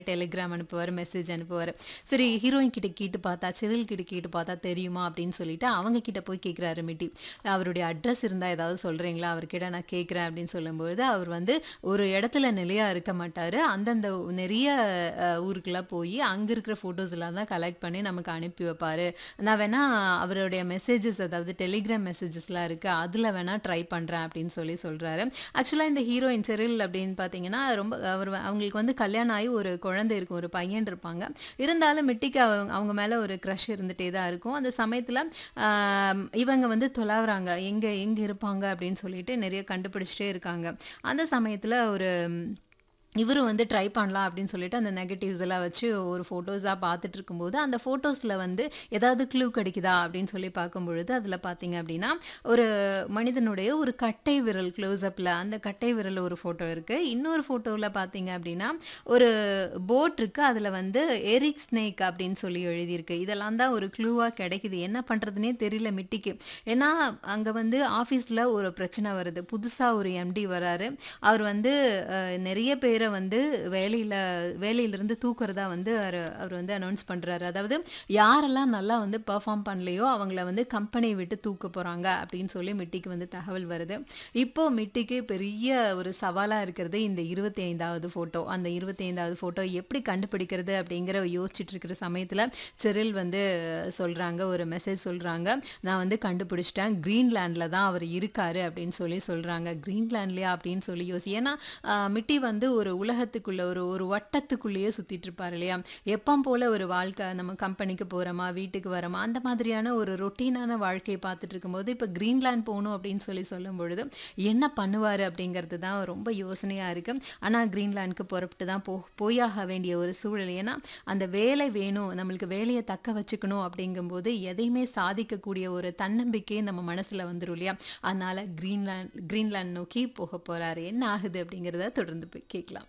Telegram அனுப்புவாரு, message அனுப்புவாரு. சரி heroine கிட்ட கேட்டு பார்த்தா, செரில் கிட்ட கேட்டு பார்த்தா தெரியுமா அப்படின்னு சொல்லிட்டு அவங்க கிட்ட போய் கேட்குறாரு மிட்டி. அவருடைய அட்ரஸ் இருந்தா ஏதாவது சொல்றீங்களா? அவர்கிட்ட நான் கேட்குறேன் அப்படின்னு சொல்லும்பொழுது, அவர் வந்து ஒரு இடத்துல நிலையா இருக்க மாட்டாரு. அந்தந்த நெறைய அ ஊருக்குலாம் போயி, அங்க இருக்கிற ஃபோட்டோஸ்லாம் தான் கலெக்ட் பண்ணி நமக்கு அனுப்பி வைப்பாரு. நான் வேணா அவருடைய மெசேஜஸ் அதாவது டெலிகிராம் மெசேஜஸ்லாம் இருக்கு. அதுல வேணா ட்ரை பண்றேன் அப்படின்னு சொல்லி சொல்றாரு. ஆக்சுவலா இந்த ஹீரோயின் செரில் அப்படின்னு பார்த்தீங்கன்னா, ரொம்ப அவர் அவங்களுக்கு வந்து கல்யாணம் ஆகி ஒரு குழந்தை இருக்கும். ஒரு பையன் இருப்பாங்க. இருந்தாலும் மிட்டிக்கு அவங்க அவங்க மேல ஒரு கிரஷ் இருந்துட்டே தான் இருக்கும். அந்த சமயத்துல ஆ இவங்க வந்து தொலாவுறாங்க. எங்க எங்க இருப்பாங்க அப்படின்னு சொல்லிட்டு நெறைய கண்டுபிடிச்சுட்டே இருக்காங்க. அந்த சமயத்துல ஒரு இவரும் வந்து ட்ரை பண்ணலாம் அப்படின்னு சொல்லிட்டு அந்த நெகட்டிவ்ஸ் எல்லாம் வச்சு ஒரு ஃபோட்டோஸா பார்த்துட்டு இருக்கும்போது, அந்த ஃபோட்டோஸ்ல வந்து ஏதாவது க்ளூ கிடைக்குதா அப்படின்னு சொல்லி பார்க்கும்பொழுது, அதுல பார்த்தீங்க அப்படின்னா, ஒரு மனிதனுடைய ஒரு கட்டை விரல் க்ளோஸ் அப்ல அந்த கட்டை விரல் ஒரு ஃபோட்டோ இருக்கு. இன்னொரு ஃபோட்டோல பார்த்தீங்க அப்படின்னா, ஒரு போட் இருக்கு. அதுல வந்து எரிக் ஸ்னேக் அப்படின்னு சொல்லி எழுதியிருக்கு. இதெல்லாம் தான் ஒரு க்ளூவா கிடைக்குது. என்ன பண்றதுன்னே தெரியல மிட்டிக்கு. ஏன்னா, அங்க வந்து ஆஃபீஸ்ல ஒரு பிரச்சனை வருது. புதுசா ஒரு எம்டி வராரு. அவர் வந்து அ நெறைய பேர வந்து வேலையில வேலையிலிருந்து தூக்குறதா வந்து அவரு அவர் வந்து அனௌன்ஸ் பண்றாரு. அதாவது யாரெல்லாம் நல்லா வந்து பெர்ஃபார்ம் பண்ணலையோ, அவங்கள வந்து கம்பெனிய விட்டு தூக்க போறாங்க அப்படின்னு சொல்லி மிட்டிக்கு வந்து தகவல் வருது. இப்போ மிட்டிக்கு பெரிய ஒரு சவாலா இருக்கிறது இந்த 25வது ஃபோட்டோ. அந்த 25வது ஃபோட்டோ எப்படி கண்டுபிடிக்கிறது அப்படிங்கிற யோசிச்சுட்டு இருக்கிற சமயத்துல, செரில் வந்து சொல்றாங்க. ஒரு மெசேஜ் சொல்றாங்க. நான் வந்து கண்டுபிடிச்சுட்டேன். கிரீன்லாண்ட்ல தான் அவர் இருக்காரு அப்படின்னு சொல்லி சொல்றாங்க. கிரீன்லாண்ட்லயா அப்படின்னு சொல்லி யோசி ஏன்னா அ மிட்டி வந்து ஒரு உலகத்துக்குள்ள ஒரு ஒரு வட்டத்துக்குள்ளேயே சுத்திட்டு இருப்பாரு இல்லையா? எப்பவும் போல ஒரு வாழ்க்கை நம்ம கம்பெனிக்கு போறோமா, வீட்டுக்கு வரோமா, அந்த மாதிரியான ஒரு ரொட்டீனான வாழ்க்கைய பார்த்துட்டு இருக்கும்போது, இப்ப கிரீன்லாண்ட் போணும் அப்படின்னு சொல்லி சொல்லும்பொழுது, என்ன பண்ணுவாரு அப்படிங்கிறது தான் ரொம்ப யோசனையா இருக்கு. ஆனா கிரீன்லாந்துக்கு புறப்பட்டு தான் போ போயாக வேண்டிய ஒரு சூழல். ஏன்னா, அந்த வேலை வேணும். நம்மளுக்கு வேலைய தக்க வச்சுக்கணும் அப்படிங்கும்போது, எதையுமே சாதிக்கக்கூடிய ஒரு தன்னம்பிக்கை நம்ம மனசுல வந்துரும் இல்லையா? அதனால கிரீன்லாண்ட் கிரீன்லாண்ட் நோக்கி போக போறாரு. என்ன ஆகுது அப்படிங்கிறத தொடர்ந்து போய் கேட்கலாம்.